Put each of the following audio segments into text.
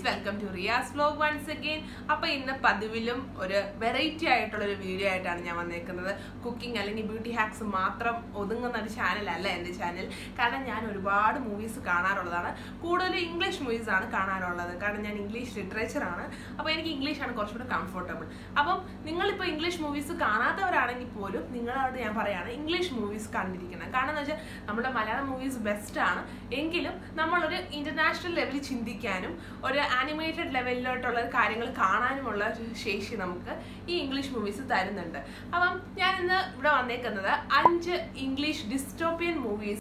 welcome to Riyas vlog once again അപ്പൊ ഇന്ന് പതിവിലും ഒരു വെറൈറ്റി ആയിട്ടുള്ള ഒരു വീഡിയോ ആയിട്ടാണ് ഞാൻ വന്നേക്കുന്നത് കുക്കിംഗ് അല്ലെങ്കിൽ ബ്യൂട്ടി ഹാക്സ് മാത്രം ഒതുങ്ങുന്ന ഒരു ചാനലല്ല എൻ്റെ ചാനൽ കാരണം ഞാൻ ഒരുപാട് മൂവീസ് കാണാറുള്ളതാണ് കൂടുതലും ഇംഗ്ലീഷ് മൂവീസ് ആണ് കാണാറുള്ളത് കാരണം ഞാൻ ഇംഗ്ലീഷ് ലിറ്ററേച്ചർ ആണ് അപ്പോൾ എനിക്ക് ഇംഗ്ലീഷാണ് കുറച്ചുകൂടെ കംഫർട്ടബിൾ അപ്പം നിങ്ങളിപ്പോൾ ഇംഗ്ലീഷ് മൂവീസ് കാണാത്തവരാണെങ്കിൽ പോലും നിങ്ങളോട് ഞാൻ പറയാണ് ഇംഗ്ലീഷ് മൂവീസ് കണ്ടിരിക്കണം കാരണം എന്ന് വെച്ചാൽ നമ്മുടെ മലയാളം മൂവീസ് ബെസ്റ്റ് ആണ് എങ്കിലും നമ്മളൊരു ഇന്റർനാഷണൽ ലെവലിൽ ചിന്തിക്കാനും ഒരു ആനിമേറ്റഡ് ലെവലിലോട്ടുള്ള കാര്യങ്ങൾ കാണാനുമുള്ള ഒരു ശേഷി നമുക്ക് ഈ ഇംഗ്ലീഷ് മൂവീസ് തരുന്നുണ്ട് അപ്പം ഞാൻ ഇന്ന് ഇവിടെ വന്നേക്കുന്നത് അഞ്ച് ഇംഗ്ലീഷ് ഡിസ്റ്റോപ്പിയൻ മൂവീസ്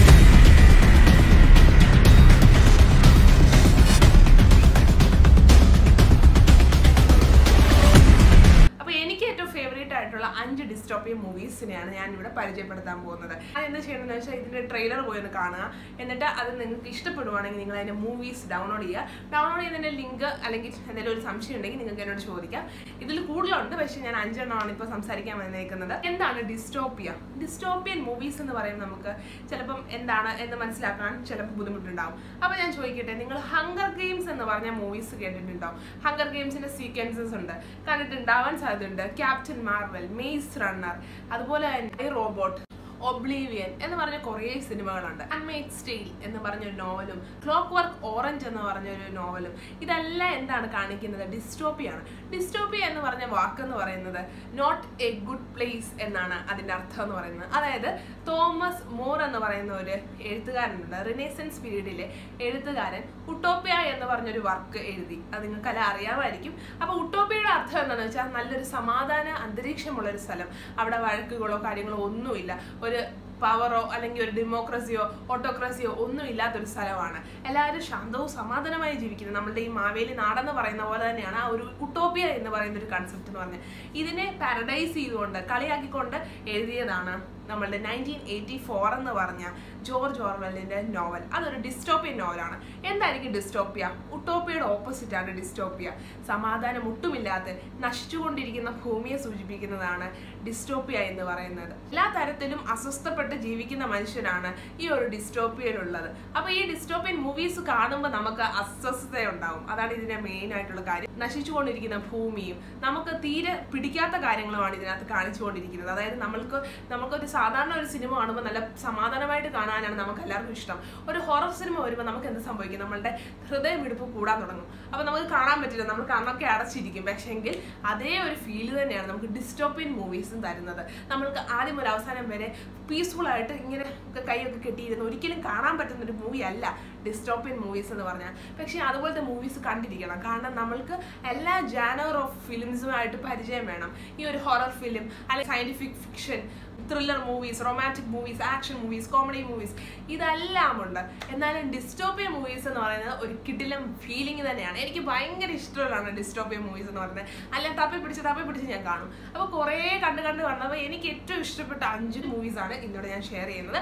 അപ്പൊ എനിക്ക് ഏറ്റവും ഫേവറേറ്റ് ആയിട്ടുള്ള അഞ്ച് ഡിസ്റ്റോപ്പിയൻ മൂവീസിനെയാണ് ഞാൻ ഇവിടെ പരിചയപ്പെടുത്താൻ പോകുന്നത് ഞാൻ എന്താ ചെയ്യണമെന്ന് വെച്ചാൽ ഇതിന്റെ ട്രെയിലർ പോയി ഒന്ന് കാണുക എന്നിട്ട് അത് നിങ്ങൾക്ക് ഇഷ്ടപ്പെടുവാണെങ്കിൽ നിങ്ങൾ അതിന്റെ മൂവീസ് ഡൗൺലോഡ് ചെയ്യുക ഡൗൺലോഡ് ചെയ്യുന്നതിന്റെ ലിങ്ക് അല്ലെങ്കിൽ എന്തെങ്കിലും ഒരു സംശയം ഉണ്ടെങ്കിൽ നിങ്ങൾക്ക് എന്നോട് ചോദിക്കാം ഇതിൽ കൂടുതലുണ്ട് പക്ഷേ ഞാൻ അഞ്ചെണ്ണമാണ് ഇപ്പോൾ സംസാരിക്കാൻ വന്നേക്കുന്നത് എന്താണ് ഡിസ്റ്റോപ്പിയ ഡിസ്റ്റോപ്പിയൻ മൂവീസ് എന്ന് പറയുന്നത് നമുക്ക് ചിലപ്പം എന്താണ് എന്ന് മനസ്സിലാക്കാൻ ചിലപ്പോൾ ബുദ്ധിമുട്ടുണ്ടാവും അപ്പോൾ ഞാൻ ചോദിക്കട്ടെ നിങ്ങൾ ഹങ്കർ ഗെയിംസ് എന്ന് പറഞ്ഞ മൂവീസ് കേട്ടിട്ടുണ്ടാവും ഹങ്കർ ഗെയിംസിന്റെ സീക്വൻസസ് ഉണ്ട് കണ്ടിട്ടുണ്ടാവാൻ സാധ്യതയുണ്ട് ക്യാപ്റ്റൻ മാർവൽ മെയ്സ് റണ്ണർ അതുപോലെ തന്നെ റോബോട്ട് ഒബ്ലീവിയൻ എന്ന് പറഞ്ഞ കുറേ സിനിമകളുണ്ട് അൺമേഡ് സ്റ്റീൽ എന്ന് പറഞ്ഞൊരു നോവലും ക്ലോക്ക് വർക്ക് ഓറഞ്ച് എന്ന് പറഞ്ഞൊരു നോവലും ഇതെല്ലാം എന്താണ് കാണിക്കുന്നത് ഡിസ്റ്റോപ്പിയാണ് ഡിസ്റ്റോപ്പിയ എന്ന് പറഞ്ഞ വാക്ക് എന്ന് പറയുന്നത് നോട്ട് എ ഗുഡ് പ്ലേസ് എന്നാണ് അതിന്റെ അർത്ഥം എന്ന് പറയുന്നത് അതായത് തോമസ് മോർ എന്ന് പറയുന്ന ഒരു എഴുത്തുകാരനുണ്ട് റിനേസൻസ് പീരീഡിലെ എഴുത്തുകാരൻ ഉട്ടോപ്പിയ എന്ന് പറഞ്ഞൊരു വർക്ക് എഴുതി അത് നിങ്ങൾക്കെല്ലാം അറിയാമായിരിക്കും അപ്പൊ ഉട്ടോപ്പിയയുടെ അർത്ഥം എന്താണെന്ന് വെച്ചാൽ നല്ലൊരു സമാധാന അന്തരീക്ഷമുള്ള ഒരു സ്ഥലം അവിടെ വഴക്കുകളോ കാര്യങ്ങളോ ഒന്നുമില്ല ഒരു പവറോ അല്ലെങ്കിൽ ഒരു ഡെമോക്രസിയോ ഓട്ടോക്രസിയോ ഒന്നും ഇല്ലാത്തൊരു സ്ഥലമാണ് എല്ലാവരും ശാന്തവും സമാധാനമായി ജീവിക്കുന്നത് നമ്മളുടെ ഈ മാവേലി നാടെന്ന് പറയുന്ന പോലെ തന്നെയാണ് ആ ഒരു ഉട്ടോപ്പിയ എന്ന് പറയുന്ന ഒരു കൺസെപ്റ്റ് എന്ന് പറഞ്ഞത് ഇതിനെ പാരഡൈസ് ചെയ്തുകൊണ്ട് കളിയാക്കിക്കൊണ്ട് എഴുതിയതാണ് നമ്മളുടെ നയൻറ്റീൻ എയ്റ്റി ഫോർ എന്ന് പറഞ്ഞ ജോർജ് ഓർവെലിന്റെ നോവൽ അതൊരു ഡിസ്റ്റോപ്പിയൻ നോവലാണ് എന്തായിരിക്കും ഡിസ്റ്റോപ്പിയ ഉട്ടോപ്പിയയുടെ ഓപ്പോസിറ്റ് ആണ് ഡിസ്റ്റോപ്പിയ സമാധാനം ഒട്ടുമില്ലാത്ത നശിച്ചുകൊണ്ടിരിക്കുന്ന ഭൂമിയെ സൂചിപ്പിക്കുന്നതാണ് ഡിസ്റ്റോപ്പിയ എന്ന് പറയുന്നത് എല്ലാ തരത്തിലും അസ്വസ്ഥപ്പെട്ട് ജീവിക്കുന്ന മനുഷ്യനാണ് ഈ ഒരു ഡിസ്റ്റോപ്പിയയിലുള്ളത് അപ്പൊ ഈ ഡിസ്റ്റോപ്പിയൻ മൂവീസ് കാണുമ്പോൾ നമുക്ക് അസ്വസ്ഥത ഉണ്ടാവും അതാണ് ഇതിന്റെ മെയിൻ ആയിട്ടുള്ള കാര്യം നശിച്ചുകൊണ്ടിരിക്കുന്ന ഭൂമിയും നമുക്ക് തീരെ പിടിക്കാത്ത കാര്യങ്ങളുമാണ് ഇതിനകത്ത് കാണിച്ചുകൊണ്ടിരിക്കുന്നത് അതായത് നമ്മൾക്ക് നമുക്കൊരു സാധാരണ ഒരു സിനിമ കാണുമ്പോൾ നല്ല സമാധാനമായിട്ട് കാണാനാണ് നമുക്ക് എല്ലാവർക്കും ഇഷ്ടം ഒരു ഹൊറർ സിനിമ വരുമ്പോൾ നമുക്ക് എന്ത് സംഭവിക്കും നമ്മളുടെ ഹൃദയമിടിപ്പ് കൂടാൻ തുടങ്ങും അപ്പൊ നമുക്ക് കാണാൻ പറ്റില്ല നമ്മൾ കണ്ണൊക്കെ അടച്ചിരിക്കും പക്ഷേ എങ്കിൽ അതേ ഒരു ഫീല് തന്നെയാണ് നമുക്ക് ഡിസ്റ്റോപ്പിയൻ മൂവീസും തരുന്നത് നമ്മൾക്ക് ആദ്യം മുതൽ അവസാനം വരെ പീസ്ഫുൾ ആയിട്ട് ഇങ്ങനെ കൈയൊക്കെ കെട്ടിയിരുന്ന് ഒരിക്കലും കാണാൻ പറ്റുന്ന ഒരു മൂവി അല്ല ഡിസ്റ്റോപ്പിയൻ മൂവീസ് എന്ന് പറഞ്ഞാൽ പക്ഷേ അതുപോലത്തെ മൂവീസ് കണ്ടിരിക്കണം കാരണം നമ്മൾക്ക് എല്ലാ ജാനർ ഓഫ് ഫിലിംസുമായിട്ട് പരിചയം വേണം ഈ ഒരു ഹൊറർ ഫിലിം അല്ലെങ്കിൽ scientific fiction thriller movies romantic movies action movies comedy movies ഇതെല്ലാം ഉണ്ട് എന്നാലും ഡിസ്റ്റോപ്പിയ മൂവീസ് എന്ന് പറയുന്നത് ഒരു കിടിലം ഫീലിംഗ് തന്നെയാണ് എനിക്ക് ഭയങ്കര ഇഷ്ടമുള്ളതാണ് ഡിസ്റ്റോപ്പിയ മൂവീസ് എന്ന് പറയുന്നത് അല്ല തപ്പി പിടിച്ച് തപ്പി പിടിച്ച് ഞാൻ കാണും അപ്പോൾ കുറേ കണ്ട് കണ്ട് വന്നപ്പോൾ എനിക്ക് ഏറ്റവും ഇഷ്ടപ്പെട്ട അഞ്ച് മൂവീസാണ് ഇന്നോട് ഞാൻ ഷെയർ ചെയ്യുന്നത്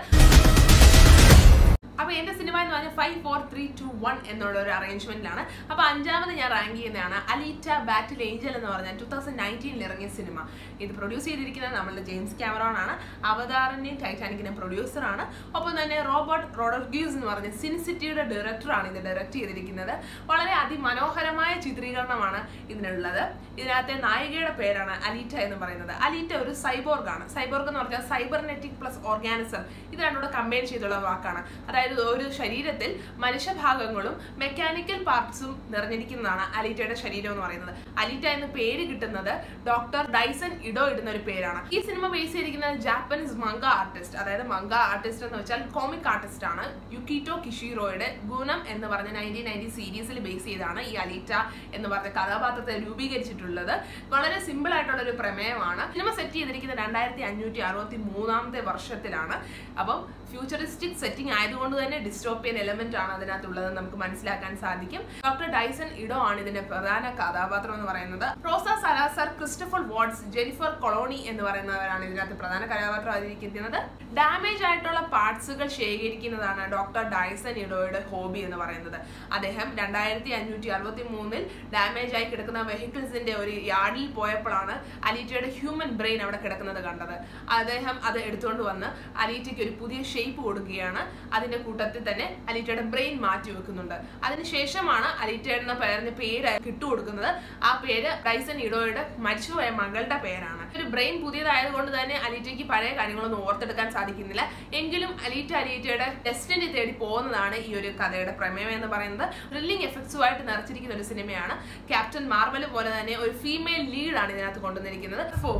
അപ്പൊ എന്റെ സിനിമ എന്ന് പറഞ്ഞാൽ five four three two one എന്നുള്ള ഒരു അറേഞ്ച്മെന്റിലാണ് അപ്പൊ അഞ്ചാമത് ഞാൻ റാങ്ക് ചെയ്യുന്നതാണ് അലീറ്റ ബാറ്റിൽ ഏഞ്ചൽ എന്ന് പറഞ്ഞ ടൂ തൗസൻഡ് നയൻറ്റീനിൽ ഇറങ്ങിയ സിനിമ ഇത് പ്രൊഡ്യൂസ് ചെയ്തിരിക്കുന്നത് നമ്മളുടെ ജെയിംസ് ക്യാമറോൺ ആണ് അവതാറിന്റെയും ടൈറ്റാനിക്കിന്റെയും പ്രൊഡ്യൂസറാണ് ഒപ്പം തന്നെ റോബർട്ട് റോഡർഗ്യൂസ് എന്ന് പറഞ്ഞ സിൻ സിറ്റിയുടെ ഡയറക്ടറാണ് ഇത് ഡയറക്ട് ചെയ്തിരിക്കുന്നത് വളരെ അതിമനോഹരമായ ചിത്രീകരണമാണ് ഇതിനുള്ളത് ഇതിനകത്തെ നായികയുടെ പേരാണ് അലീറ്റ എന്ന് പറയുന്നത് അലീറ്റ ഒരു സൈബോർഗ് ആണ് സൈബോർഗ് എന്ന് പറഞ്ഞാൽ സൈബർനെറ്റിക് പ്ലസ് ഓർഗാനിസം ഇത് രണ്ടുകൂടെ കമ്പൈൻ ചെയ്തുള്ള വാക്കാണ് അതായത് ഒരു ശരീരത്തിൽ മനുഷ്യഭാഗങ്ങളും മെക്കാനിക്കൽ പാർട്സും നിറഞ്ഞിരിക്കുന്നതാണ് അലീറ്റയുടെ ശരീരം എന്ന് പറയുന്നത് അലീറ്റ എന്ന പേര് കിട്ടുന്നത് ഡോക്ടർ ഡൈസൺ ഇഡോ ഇടുന്ന ഒരു പേരാണ് ഈ സിനിമ ബേസ് ചെയ്തിരിക്കുന്നത് ജാപ്പനീസ് മംഗ ആർട്ടിസ്റ്റ് അതായത് മംഗ ആർട്ടിസ്റ്റ് എന്ന് വെച്ചാൽ കോമിക് ആർട്ടിസ്റ്റ് ആണ് യുക്കിറ്റോ കിഷിറോയുടെ ഗുണം എന്ന് പറഞ്ഞ നയൻറ്റീൻ നയൻറ്റി സീരീസിൽ ബേസ് ചെയ്താണ് ഈ അലീറ്റ എന്ന് പറഞ്ഞ കഥാപാത്രത്തെ രൂപീകരിച്ചിട്ടുള്ളത് വളരെ സിമ്പിൾ ആയിട്ടുള്ള ഒരു പ്രമേയമാണ് സിനിമ സെറ്റ് ചെയ്തിരിക്കുന്നത് രണ്ടായിരത്തി അഞ്ഞൂറ്റി അറുപത്തി മൂന്നാമത്തെ വർഷത്തിലാണ് അപ്പം ഫ്യൂച്ചറിസ്റ്റിക് സെറ്റിംഗ് ആയതുകൊണ്ട് തന്നെ ഡിസ്റ്റോപ്പിയൻ എലമെന്റ് ആണ് അതിനകത്തുള്ളത് നമുക്ക് മനസ്സിലാക്കാൻ സാധിക്കും ഡോക്ടർ ഡൈസൺ ഇഡോ ആണ് ഇതിന്റെ പ്രധാന കഥാപാത്രം എന്ന് പറയുന്നത് Rosa Salazar Christopher Waltz Jennifer കൊളോണി എന്ന് പറയുന്നവരാണ് ഇതിനകത്ത് പ്രധാന കഥാപാത്രം ആയിരിക്കുന്നത് ഡാമേജ് ആയിട്ടുള്ള പാർട്സുകൾ ശേഖരിക്കുന്നതാണ് ഡോക്ടർ ഡൈസൺ ഇഡോയുടെ ഹോബി എന്ന് പറയുന്നത് അദ്ദേഹം രണ്ടായിരത്തി അഞ്ഞൂറ്റി അറുപത്തി മൂന്നിൽ ഡാമേജ് ആയി കിടക്കുന്ന വെഹിക്കിൾസിന്റെ ഒരു യാർഡിൽ പോയപ്പോഴാണ് അലീറ്റയുടെ ഹ്യൂമൻ ബ്രെയിൻ അവിടെ കിടക്കുന്നത് കണ്ടത് അദ്ദേഹം അത് എടുത്തുകൊണ്ട് വന്ന് അലീറ്റയ്ക്ക് ഒരു പുതിയ ഷേപ്പ് കൊടുക്കുകയാണ് അതിന്റെ കൂട്ടത്തിൽ തന്നെ അലീറ്റയുടെ ബ്രെയിൻ മാറ്റി വെക്കുന്നുണ്ട് അതിനുശേഷമാണ് അലീറ്റ എന്ന പേരിന് പേര് കിട്ടുകൊടുക്കുന്നത് ആ പേര് റൈസൻ ഇഡോയുടെ മരിച്ചുപോയ മകളുടെ പേരാണ് ഒരു ബ്രെയിൻ പുതിയതായതുകൊണ്ട് തന്നെ അലീറ്റയ്ക്ക് പഴയ കാര്യങ്ങളൊന്നും ഓർത്തെടുക്കാൻ സാധിക്കുന്നില്ല എങ്കിലും അലീറ്റ അലീറ്റയുടെ ഡെസ്റ്റിനി തേടി പോകുന്നതാണ് ഈ ഒരു കഥയുടെ പ്രമേയം എന്ന് പറയുന്നത് ത്രില്ലിംഗ് എഫക്ട്സുമായിട്ട് നിറച്ചിരിക്കുന്ന ഒരു സിനിമയാണ് ക്യാപ്റ്റൻ മാർവൽ പോലെ തന്നെ ഒരു ഫീമെയിൽ ലീഡാണ് ഇതിനകത്ത് കൊണ്ടുവന്നിരിക്കുന്നത് ഫോർ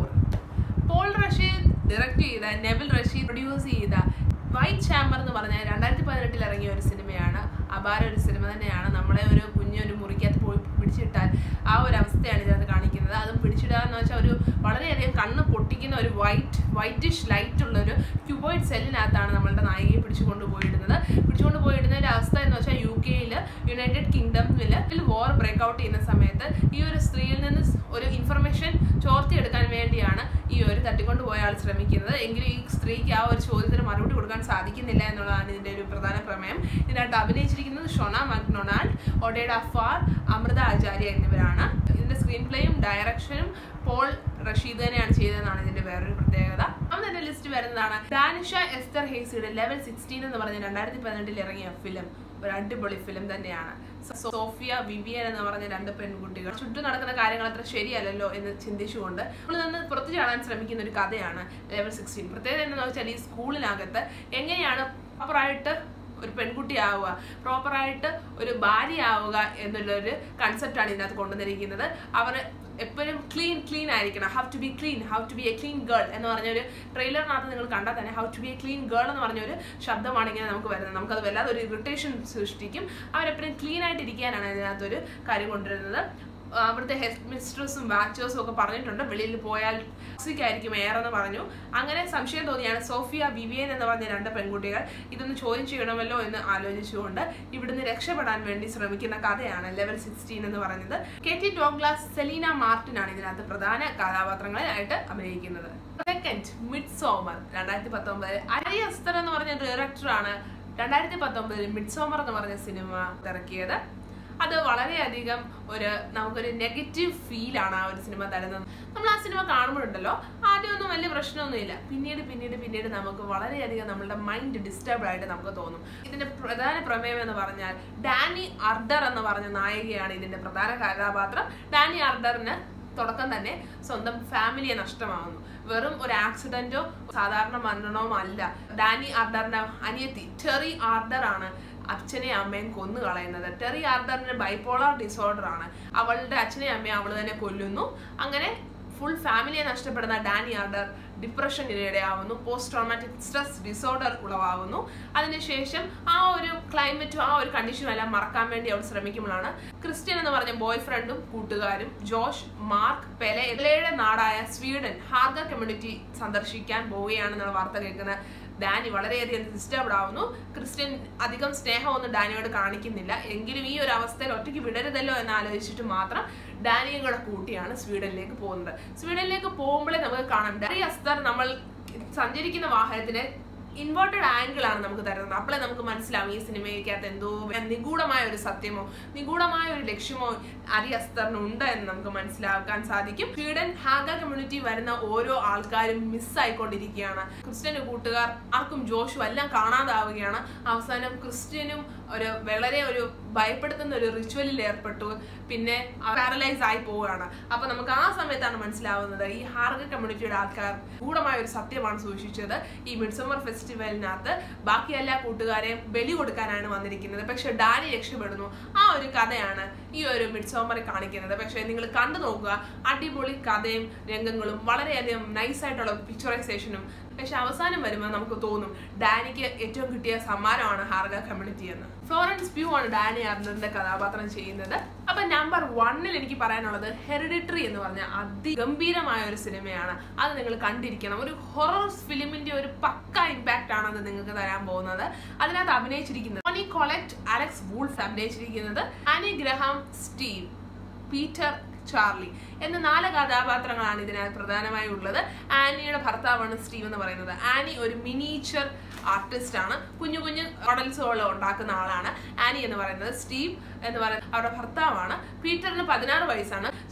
പോൾ റഷീദ് ഡയറക്ട് ചെയ്ത നെവിൽ റഷീദ് പ്രൊഡ്യൂസ് ചെയ്ത വൈറ്റ് ചാമ്പർ എന്ന് പറഞ്ഞ രണ്ടായിരത്തി പതിനെട്ടിൽ ഇറങ്ങിയ ഒരു സിനിമയാണ് അപാര ഒരു സിനിമ തന്നെയാണ് നമ്മളെ ഒരു കുഞ്ഞൊരു മുറിക്കകത്ത് പോയി പിടിച്ചിട്ടാൽ ആ ഒരു അവസ്ഥയാണ് ഇതിനകത്ത് കാണിക്കുന്നത് അതും പിടിച്ചിടുക എന്ന് വെച്ചാൽ ഒരു വളരെയധികം കണ്ണ് പൊട്ടിക്കുന്ന ഒരു വൈറ്റ് വൈറ്റിഷ് ലൈറ്റ് ഉള്ള ഒരു ക്യൂബോയിഡ് സെല്ലിനകത്താണ് നമ്മളുടെ നായികയെ പിടിച്ചുകൊണ്ട് പോയിടുന്നത് പിടിച്ചുകൊണ്ട് പോയിടുന്ന ഒരു അവസ്ഥ എന്ന് വെച്ചാൽ യു കെയിൽ യുണൈറ്റഡ് കിങ്ഡമിൽ വോർ ബ്രേക്ക് ഔട്ട് ചെയ്യുന്ന സമയത്ത് ഈ ഒരു സ്ത്രീയിൽ നിന്ന് ഒരു ഇൻഫർമേഷൻ ചോർത്തിയെടുക്കാൻ വേണ്ടിയാണ് ഈ ഒരു തട്ടിക്കൊണ്ട് പോയ ആൾ ശ്രമിക്കുന്നത് എങ്കിലും ഈ സ്ത്രീക്ക് ആ ഒരു ചോദ്യത്തിന് മറുപടി കൊടുക്കാൻ സാധിക്കുന്നില്ല എന്നുള്ളതാണ് ഇതിന്റെ ഒരു പ്രധാന പ്രമേയം ഇതിനകത്ത് അഭിനയിച്ചിരിക്കുന്നത് ഷൊണ മക്ഡൊണാൾഡ് ഒഡേഡ അഫാർ അമൃത ആചാര്യ എന്നിവരാണ് ഇതിന്റെ സ്ക്രീൻ പ്ലേയും ഡയറക്ഷനും പോൾ റഷീദ് തന്നെയാണ് ചെയ്തതെന്നാണ് ഇതിന്റെ വേറൊരു പ്രത്യേകത അന്ന് എന്റെ ലിസ്റ്റ് വരുന്നതാണ് ഡാനിഷ എസ്തർ ഹേസിയുടെ ലെവൽ സിക്സ്റ്റീൻ എന്ന് പറഞ്ഞ രണ്ടായിരത്തി പതിനെട്ടിൽ ഇറങ്ങിയ ഫിലിം ഒരു അടിപൊളി ഫിലിം തന്നെയാണ് സോഫിയ വിവിയൻ എന്ന് പറഞ്ഞ രണ്ട് പെൺകുട്ടികൾ ചുറ്റും നടക്കുന്ന കാര്യങ്ങൾ അത്ര ശരിയല്ലല്ലോ എന്ന് ചിന്തിച്ചുകൊണ്ട് നമ്മൾ നിന്ന് പുറത്തു ചാടാൻ ശ്രമിക്കുന്ന ഒരു കഥയാണ് ലെവൽ സിക്സ്റ്റീൻ പ്രത്യേകത എന്താണെന്ന് വെച്ചാൽ ഈ സ്കൂളിനകത്ത് എങ്ങനെയാണ് പ്രോപ്പറായിട്ട് ഒരു പെൺകുട്ടിയാവുക പ്രോപ്പറായിട്ട് ഒരു ഭാര്യയാവുക എന്നുള്ളൊരു കൺസെപ്റ്റാണ് ഇതിനകത്ത് കൊണ്ടുവന്നിരിക്കുന്നത് അവർ എപ്പോഴും ക്ലീൻ ക്ലീൻ ആയിരിക്കണം how to be clean how to be a clean girl എന്ന് പറഞ്ഞ ഒരു ട്രെയിലറിനകത്ത് നിങ്ങൾ കണ്ടാൽ തന്നെ how to be a clean girl എന്ന് പറഞ്ഞ ഒരു ശബ്ദമാണ് ഇങ്ങനെ നമുക്ക് വരുന്നത് നമുക്കത് വല്ലാതെ ഒരു ഇറിറ്റേഷൻ സൃഷ്ടിക്കും അവരെപ്പോഴും ക്ലീൻ ആയിട്ട് ഇരിക്കാനാണ് ഇതിനകത്തൊരു കാര്യം കൊണ്ടുവരുന്നത് അവിടുത്തെ ഹെഡ് മിസ്ട്രസും വാച്ചേഴ്സും ഒക്കെ പറഞ്ഞിട്ടുണ്ട് വെളിയിൽ പോയാൽ ടോക്സിക് ആയിരിക്കും എയർ എന്ന് പറഞ്ഞു അങ്ങനെ സംശയം തോന്നിയാണ് സോഫിയ വിവിയൻ എന്ന് പറഞ്ഞ രണ്ട് പെൺകുട്ടികൾ ഇതൊന്ന് ചോദ്യം ചെയ്യണമല്ലോ എന്ന് ആലോചിച്ചുകൊണ്ട് ഇവിടുന്ന് രക്ഷപ്പെടാൻ വേണ്ടി ശ്രമിക്കുന്ന കഥയാണ് ലെവൽ സിക്സ്റ്റീൻ എന്ന് പറയുന്നത് Katie Douglas Celina Martin ആണ് ഇതിനകത്ത് പ്രധാന കഥാപാത്രങ്ങളായിട്ട് അഭിനയിക്കുന്നത് സെക്കൻഡ് മിഡ് സോമർ രണ്ടായിരത്തി പത്തൊമ്പതിൽ അരി അസ്തർ എന്ന് പറഞ്ഞ ഡയറക്ടറാണ് രണ്ടായിരത്തി പത്തൊമ്പതിൽ മിഡ് സോമർ എന്ന് പറഞ്ഞ സിനിമ ഇറക്കിയത് അത് വളരെയധികം ഒരു നമുക്കൊരു നെഗറ്റീവ് ഫീലാണ് ആ ഒരു സിനിമ തരുന്നത് നമ്മൾ ആ സിനിമ കാണുമ്പോഴുണ്ടല്ലോ ആദ്യമൊന്നും വലിയ പ്രശ്നമൊന്നുമില്ല പിന്നീട് പിന്നീട് പിന്നീട് നമുക്ക് വളരെയധികം നമ്മളുടെ മൈൻഡ് ഡിസ്റ്റർബ് ആയിട്ട് നമുക്ക് തോന്നും ഇതിന്റെ പ്രധാന പ്രമേയം എന്ന് പറഞ്ഞാൽ ഡാനി അർഡർ എന്ന് പറഞ്ഞ നായികയാണ് ഇതിന്റെ പ്രധാന കഥാപാത്രം ഡാനി അർഡറിന് തുടക്കം തന്നെ സ്വന്തം ഫാമിലിയെ നഷ്ടമാവുന്നു വെറും ഒരു ആക്സിഡന്റോ സാധാരണ മരണമോ അല്ല ഡാനി ആർഡറിന്റെ അനിയത്തി ടെറി ആർഡർ ആണ് അച്ഛനെയും അമ്മയും കൊന്നു കളയുന്നത് ടെറി ആർഡറിന് ബൈപ്പോളാർ ഡിസോർഡർ ആണ് അവളുടെ അച്ഛനെയും അമ്മയും അവൾ തന്നെ കൊല്ലുന്നു അങ്ങനെ ഫുൾ ഫാമിലിയെ നഷ്ടപ്പെടുന്ന ഡാനി ആർഡർ ഡിപ്രഷനിടയാവുന്നു പോസ്റ്റ് ട്രോമാറ്റിക് സ്ട്രെസ് ഡിസോർഡർ ഉളവാകുന്നു അതിനുശേഷം ആ ഒരു ക്ലൈമറ്റും ആ ഒരു കണ്ടീഷനും എല്ലാം മറക്കാൻ വേണ്ടി അവൾ ശ്രമിക്കുമ്പോഴാണ് ക്രിസ്ത്യൻ എന്ന് പറഞ്ഞ ബോയ് ഫ്രണ്ടും കൂട്ടുകാരും ജോഷ് മാർക്ക് പെലെ എലയുടെ നാടായ സ്വീഡൻ ഹാർഗ കമ്മ്യൂണിറ്റി സന്ദർശിക്കാൻ പോവുകയാണെന്നുള്ള വാർത്ത കേൾക്കുന്ന ഡാനി വളരെയധികം ഡിസ്റ്റർബ്ഡ് ആവുന്നു ക്രിസ്ത്യൻ അധികം സ്നേഹമൊന്നും ഡാനിയോട് കാണിക്കുന്നില്ല എങ്കിലും ഈ ഒരു അവസ്ഥയിൽ ഒറ്റയ്ക്ക് വിടരുതല്ലോ എന്ന് ആലോചിച്ചിട്ട് മാത്രം ഡാനിയും കൂടെ കൂട്ടിയാണ് സ്വീഡനിലേക്ക് പോകുന്നത് സ്വീഡനിലേക്ക് പോകുമ്പോഴേ നമുക്ക് കാണാം ഡാനി അസ്തർ നമ്മൾ സഞ്ചരിക്കുന്ന വാഹനത്തിന് ഇൻവേർട്ടഡ് ആംഗിൾ ആണ് നമുക്ക് തരുന്നത് അപ്പോഴേ നമുക്ക് മനസ്സിലാവും ഈ സിനിമയ്ക്കകത്ത് എന്തോ നിഗൂഢമായ ഒരു സത്യമോ നിഗൂഢമായ ഒരു ലക്ഷ്യമോ അരി അസ്തറിന് ഉണ്ട് എന്ന് നമുക്ക് മനസ്സിലാക്കാൻ സാധിക്കും സ്വീഡൻ ഹാഗ കമ്മ്യൂണിറ്റി വരുന്ന ഓരോ ആൾക്കാരും മിസ്സായിക്കൊണ്ടിരിക്കുകയാണ് ക്രിസ്ത്യൻ കൂട്ടുകാർ ആർക്കും ജോഷും എല്ലാം കാണാതാവുകയാണ് അവസാനം ക്രിസ്ത്യനും ഒരു വളരെ ഒരു ഭയപ്പെടുത്തുന്ന ഒരു റിച്വലിൽ ഏർപ്പെട്ടു പിന്നെ പാരലൈസ് ആയി പോവുകയാണ് അപ്പൊ നമുക്ക് ആ സമയത്താണ് മനസ്സിലാവുന്നത് ഈ ഹാർഗ കമ്മ്യൂണിറ്റിയുടെ ആൾക്കാർ ഗൂഢമായ ഒരു സത്യമാണ് സൂക്ഷിച്ചത് ഈ മിഡ്സമ്മർ ഫെസ്റ്റിവലിനകത്ത് ബാക്കി എല്ലാ കൂട്ടുകാരെയും ബലി കൊടുക്കാനാണ് വന്നിരിക്കുന്നത് പക്ഷെ ഡാനി രക്ഷപ്പെടുന്നു ആ ഒരു കഥയാണ് ഈ ഒരു മിഡ്സോമറിൽ കാണിക്കുന്നത് പക്ഷെ നിങ്ങൾ കണ്ടു നോക്കുക അടിപൊളി കഥയും രംഗങ്ങളും വളരെയധികം നൈസായിട്ടുള്ള പിക്ചറൈസേഷനും പക്ഷെ അവസാനം വരുമ്പോൾ നമുക്ക് തോന്നും ഡാനിക്ക് ഏറ്റവും കിട്ടിയ സമ്മാനമാണ് ഹാർഗ കമ്മ്യൂണിറ്റി എന്ന് ഫ്ലോറൻസ് പ്യൂ ആണ് ഡാനി അർണറിന്റെ കഥാപാത്രം ചെയ്യുന്നത് അപ്പൊ നമ്പർ വണ്ണിൽ എനിക്ക് പറയാനുള്ളത് ഹെറിഡിറ്ററി എന്ന് പറഞ്ഞ അതിഗംഭീരമായ ഒരു സിനിമയാണ് അത് നിങ്ങൾ കണ്ടിരിക്കണം ഒരു ഹൊറർ ഫിലിമിന്റെ ഒരു പക്ക ഇമ്പാക്റ്റ് ആണ് അത് നിങ്ങൾക്ക് തരാൻ പോകുന്നത് അതിനകത്ത് അഭിനയിച്ചിരിക്കുന്നത് ടോണി കൊളക്ട് അലക്സ് വൂൾഫ് അഭിനയിച്ചിരിക്കുന്നത് Annie Graham Steve Peter Charlie എന്ന നാല് കഥാപാത്രങ്ങളാണ് ഇതിനകത്ത് പ്രധാനമായി ഉള്ളത് ആനിയുടെ ഭർത്താവാണ് സ്റ്റീവ് എന്ന് പറയുന്നത് ആനി ഒരു മിനിച്ചർ ആർട്ടിസ്റ്റ് ആണ് കുഞ്ഞു കുഞ്ഞു മോഡൽസുകൾ ഉണ്ടാക്കുന്ന ആളാണ് ആനി എന്ന് പറയുന്നത് സ്റ്റീവ് എന്ന് പറയുന്നത് അവരുടെ ഭർത്താവാണ് പീറ്ററിന് പതിനാറ് വയസ്സാണ്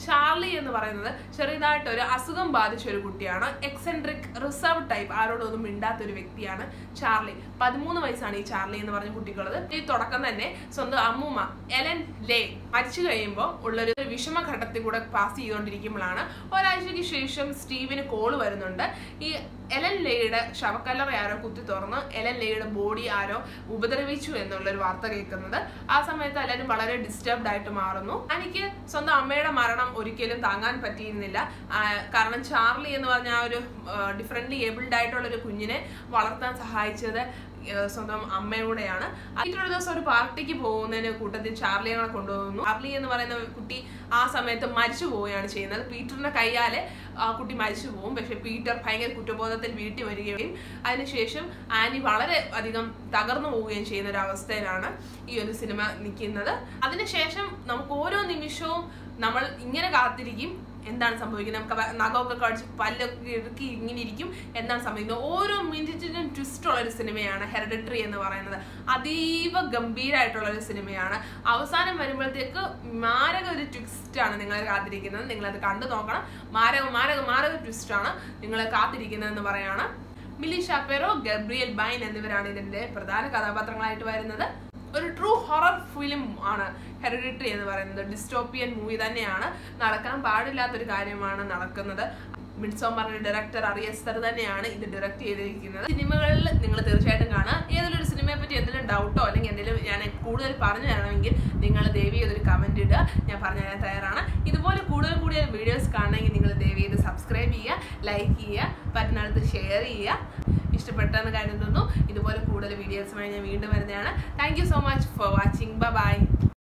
ചാർലി എന്ന് പറയുന്നത് ചെറിയതായിട്ട് ഒരു അസുഖം ബാധിച്ച ഒരു കുട്ടിയാണ് എക്സെൻട്രിക് റിസർവ് ടൈപ്പ് ആരോടൊന്നും മിണ്ടാത്ത ഒരു വ്യക്തിയാണ് ചാർലി പതിമൂന്ന് വയസ്സാണ് ഈ ചാർലി എന്ന് പറഞ്ഞ കുട്ടിക്കുള്ളത് ഈ തുടക്കം തന്നെ സ്വന്തം അമ്മൂമ്മ എലൻ ലേ മരിച്ചു കഴിയുമ്പോൾ ഉള്ളൊരു വിഷമഘട്ടത്തിൽ കൂടെ പാസ് ചെയ്തുകൊണ്ടിരിക്കുമ്പോഴാണ് ഒരാഴ്ചയ്ക്ക് ശേഷം സ്റ്റീവിന് കോള് വരുന്നുണ്ട് ഈ എലൻ ലേയുടെ ശവക്കല്ലറ ആരോ കുത്തി തുറന്ന് എലൻ ലേയുടെ ബോഡി ആരോ ഉപദ്രവിച്ചു എന്നുള്ളൊരു വാർത്ത കേൾക്കുന്നത് ആ സമയത്ത് എല്ലാവരും വളരെ ഡിസ്റ്റർബ്ഡ് ആയിട്ട് മാറുന്നു എനിക്ക് സ്വന്തം അമ്മയുടെ മരണം ഒരിക്കലും താങ്ങാൻ പറ്റിയിരുന്നില്ല ആ, കാരണം ചാർലി എന്ന് പറഞ്ഞ ആ ഒരു ഡിഫറെൻ്റ്ലി ഏബിൾഡ് ആയിട്ടുള്ള ഒരു കുഞ്ഞിനെ വളർത്താൻ സഹായിച്ചത് ഏഹ് സ്വന്തം അമ്മയോടെയാണ് അതിൻ്റെ ദിവസം ഒരു പാർട്ടിക്ക് പോകുന്നതിന് കൂട്ടത്തിൽ ചാർലിയെ കൂടെ കൊണ്ടുപോകുന്നു ചാർലി എന്ന് പറയുന്ന കുട്ടി ആ സമയത്ത് മരിച്ചു പോവുകയാണ് ചെയ്യുന്നത് പീറ്ററിന്റെ കയ്യാലെ ആ കുട്ടി മരിച്ചു പോകും പക്ഷെ പീറ്റർ ഭയങ്കര കുറ്റബോധത്തിൽ വീട്ടിൽ വരികയും അതിനുശേഷം ആനി വളരെ അധികം തകർന്നു പോവുകയും ചെയ്യുന്ന ഒരു അവസ്ഥയിലാണ് ഈ ഒരു സിനിമ നിൽക്കുന്നത് അതിനുശേഷം നമുക്ക് ഓരോ നിമിഷവും നമ്മൾ ഇങ്ങനെ കാത്തിരിക്കും എന്താണ് സംഭവിക്കുന്നത് നമുക്ക് വ- നഖമൊക്കെ കടിച്ച് പല്ലൊക്കെ ഇറുക്കി ഇങ്ങനെ ഇരിക്കും എന്താണ് സംഭവിക്കുന്നത് ഓരോ മിനിറ്റിനും ട്വിസ്റ്റ് ഉള്ള ഒരു സിനിമയാണ് ഹെറിഡിറ്ററി എന്ന് പറയുന്നത് അതീവ ഗംഭീരമായിട്ടുള്ള ഒരു സിനിമയാണ് അവസാനം വരുമ്പോഴത്തേക്ക് മാരക ഒരു ട്വിസ്റ്റ് ആണ് നിങ്ങളെ കാത്തിരിക്കുന്നത് നിങ്ങളത് കണ്ടു നോക്കണം മാരക മാരക മാരക ട്വിസ്റ്റ് ആണ് നിങ്ങളെ കാത്തിരിക്കുന്നത് എന്ന് പറയാണ് മിലി ഷാപ്പേറോ ഗബ്രിയൽ ബൈൻ എന്നിവരാണ് ഇതിന്റെ പ്രധാന കഥാപാത്രങ്ങളായിട്ട് വരുന്നത് ഒരു ട്രൂ ഹൊറർ ഫിലിം ആണ് ഹെറിഡിറ്ററി എന്ന് പറയുന്നത് ഡിസ്റ്റോപ്പിയൻ മൂവി തന്നെയാണ് നടക്കാൻ പാടില്ലാത്തൊരു കാര്യമാണ് നടക്കുന്നത് മിഡ്സോമറിന്റെ ഡയറക്ടർ അറിയസ്റ്റർ തന്നെയാണ് ഇത് ഡയറക്ട് ചെയ്തിരിക്കുന്നത് സിനിമകളിൽ നിങ്ങൾ തീർച്ചയായിട്ടും കാണുക ഏതെങ്കിലും ഒരു സിനിമയെ പറ്റി എന്തെങ്കിലും ഡൗട്ടോ അല്ലെങ്കിൽ എന്തെങ്കിലും ഞാൻ കൂടുതൽ പറഞ്ഞു തരണമെങ്കിൽ നിങ്ങൾ ദേവി ചെയ്തൊരു കമന്റ് ഇടുക ഞാൻ പറഞ്ഞു തരാൻ തയ്യാറാണ് ഇതുപോലെ കൂടുതൽ കൂടുതൽ വീഡിയോസ് കാണണമെങ്കിൽ നിങ്ങൾ ദേവി ചെയ്ത് സബ്സ്ക്രൈബ് ചെയ്യുക ലൈക്ക് ചെയ്യുക പറ്റുന്നിടത്ത് ഷെയർ ചെയ്യുക ഇഷ്ടപ്പെട്ടെന്ന് കരുതുന്നു ഇതുപോലെ കൂടുതൽ വീഡിയോസുമായി ഞാൻ വീണ്ടും വരുന്നതാണ് thank you so much for watching by